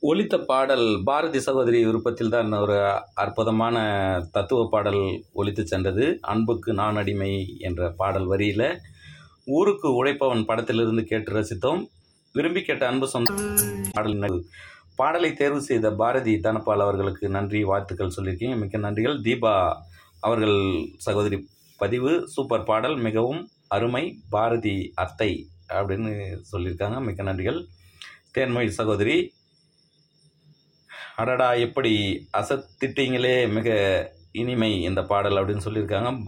ஒலித்த பாடல் பாரதி சகோதரி விருப்பத்தில் தான் ஒரு அற்புதமான தத்துவ பாடல் ஒலித்து சென்றது அன்புக்கு நான் அடிமை என்ற பாடல் வரியில் ஊருக்கு உழைப்பவன் படத்திலிருந்து கேட்டு ரசித்தோம் விரும்பி கேட்ட அன்பு சொந்த பாடல் ந- பாடலை தேர்வு செய்த பாரதி தனபால் அவர்களுக்கு நன்றி வாழ்த்துக்கள் சொல்லியிருக்கீங்க மிக்க நன்றிகள் தீபா அவர்கள் சகோதரி பதிவு சூப்பர் பாடல் மிகவும் அருமை பாரதி அத்தை அப்படின்னு சொல்லியிருக்காங்க மிக்க நன்றிகள் தேன்மொழி சகோதரி அடடா எப்படி அசத்திட்டீங்களே மிக இனிமை இந்த பாடல் அப்படின்னு சொல்லியிருக்காங்க